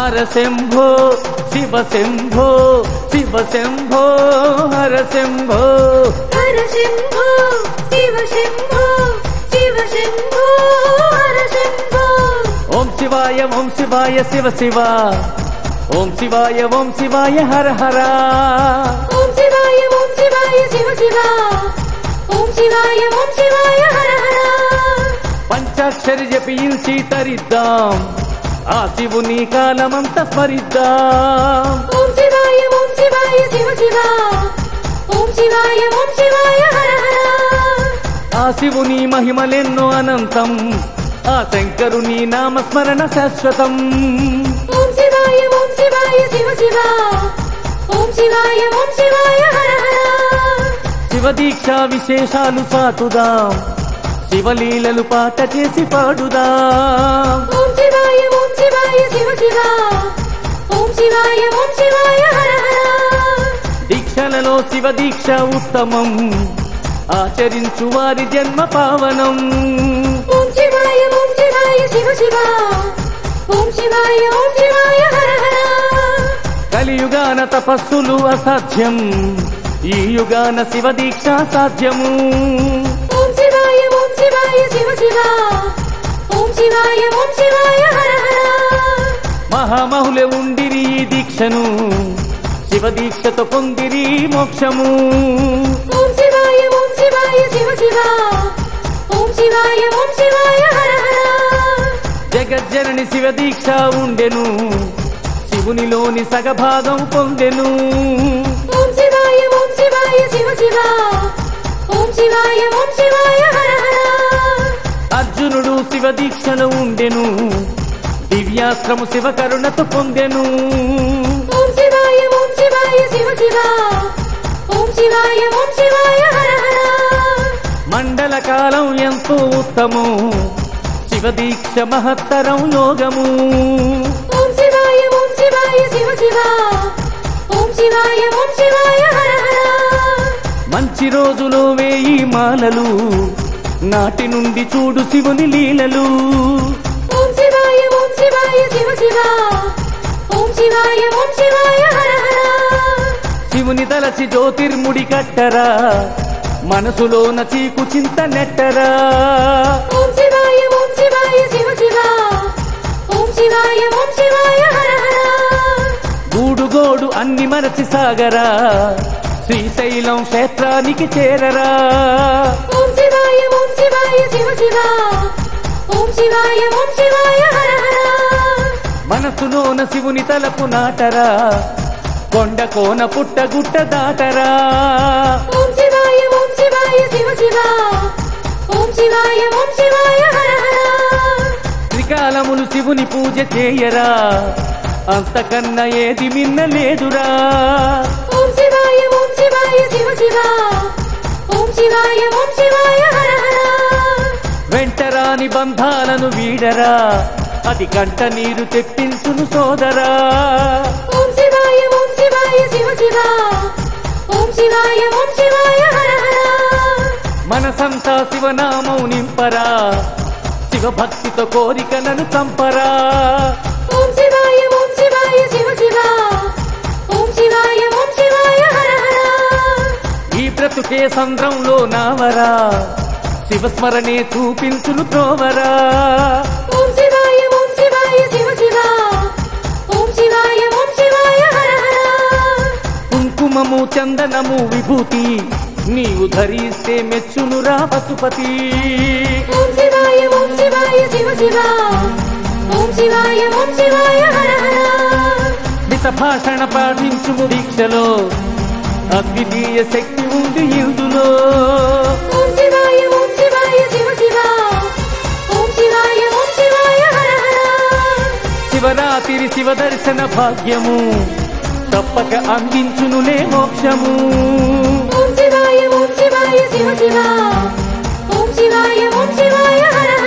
హర శంభో శివ శంభో శివ శంభో హర శంభో హర శంభో శివ శంభో శివ శంభో హర శంభో ఓం శివాయ ఓం శివాయ శివ శివ ఓం శివాయ ఓం శివాయ హర హర ఓం శివాయ ఓం శివాయ శివ శివ ఓం శివాయ ఓం శివాయ హర హర పంచాక్షరి జపించి తరిద్దాం ఆ శివుని కాలమంత స్మరిద్దాం ఓం శివాయ ఓం శివాయ శివ శివ ఓం శివాయ ఓం శివాయ హర హర ఆ శివుని మహిమలెన్నో అనంతం ఆ శంకరుని నామస్మరణ శాశ్వతం ఓం శివాయ ఓం శివాయ శివ శివ ఓం శివాయ ఓం శివాయ హర హర శివ దీక్షా విశేషాలు సాటుదాం శివలీలలు పాట చేసి పాడుదాం ఓం శివాయ ఓం శివాయ శివ శివ ఓం శివాయ ఓం శివాయ హర హర దీక్షలలో శివ దీక్ష ఉత్తమం ఆచరించు వారి జన్మ పావనం ఓం శివాయ ఓం శివాయ శివ శివ ఓం శివాయ ఓం శివాయ హర హర కలియుగాన తపస్సులు అసాధ్యం ఈ యుగాన శివ దీక్ష సాధ్యము ఓం శివాయ ఓం శివాయ శివ శివ ఓం శివాయ ఓం శివాయ హర హర మహామహులే ఉండిరి ఈ దీక్షను శివ దీక్షతో పొందిరి మోక్షము ఓం శివాయ ఓం శివాయ శివ శివ ఓం శివాయ ఓం శివాయ హర హర జగజ్జనని శివ దీక్ష ఉండెను శివునిలోని సగభాగం పొందెను ఓం శివాయ ఓం శివాయ శివ శివ ఓం శివాయ ఓం శివాయ హర హర అర్జునుడు శివ దీక్షలో ఉండెను దివ్యాస్త్రము శివ కరుణతో పొందెను ఓం శివాయ ఓం శివాయ శివ శివ ఓం శివాయ ఓం శివాయ హర హర మండల కాలం ఎంతో ఉత్తమం శివ దీక్ష మహత్తరం యోగము ఓం శివాయ ఓం శివాయ శివ శివ ఓం శివాయ ఓం శివాయ హర హర మంచి రోజులో వేయి మాలలు నాటి నుండి చూడు శివుని లీలలు ఓం శివాయ ఓం శివాయ శివ శివ ఓం శివాయ ఓం శివాయ హర హర శివుని తలచి జ్యోతిర్ముడి కట్టరా మనసులోన చీకు చింత నెట్టరా ఓం శివాయ ఓం శివాయ శివ శివ ఓం శివాయ ఓం శివాయ హర హర గూడు గోడు అన్ని మరచి సాగరా శ్రీశైలం క్షేత్రానికి చేరరా ఓం శివాయ ఓం శివాయ శివ శివ ఓం శివాయ ఓం శివాయ హర హర మనసులోన శివుని తలపు నాటరా కొండ కోన పుట్ట గుట్ట దాటరా ఓం శివాయ ఓం శివాయ శివ శివ ఓం శివాయ ఓం శివాయ హర హర త్రికాలములు శివుని పూజ చేయరా అంతకన్నా ఏది మిన్న లేదురా ఓం శివాయ ఓం శివాయ శివ శివ ఓం శివాయ ఓం శివాయ హర హర వెంటరాని బంధాలను వీడరా అది కంట నీరు తెప్పించును సోదరా ఓం శివాయ ఓం శివాయ శివ శివ ఓం శివాయ ఓం శివాయ హర హర మనసంతా శివనామం నింపరా శివ భక్తితో కోరికలను చంపరా ఓం శివాయ ఓం శివాయ శివ శివ ఓం శివాయ ఓం శివాయ హర హర ఈ బ్రతుకే సంద్రంలో నావరా శివస్మరణే చూపించును త్రోవరా ఓం శివాయ ఓం శివాయ శివ శివ ఓం శివాయ ఓం శివాయ హర హర కుంకుమము చందనము విభూతి నీవు ధరిస్తే మెచ్చునురా పశుపతి ఓం శివాయ ఓం శివాయ శివ శివ ఓం శివాయ ఓం శివాయ హర హర మిత భాషణ పాటించుము దీక్షలో అద్వితీయ శక్తి ఉంది ఇందులో ఓం శివాయ ఓం శివాయ శివ శివ ఓం శివాయ ఓం శివాయ హర హర శివరాత్రి శివ దర్శన భాగ్యము తప్పక అందించునులే మోక్షము ఓం శివాయ ఓం శివాయ శివ శివ ఓం శివాయ ఓం శివాయ హర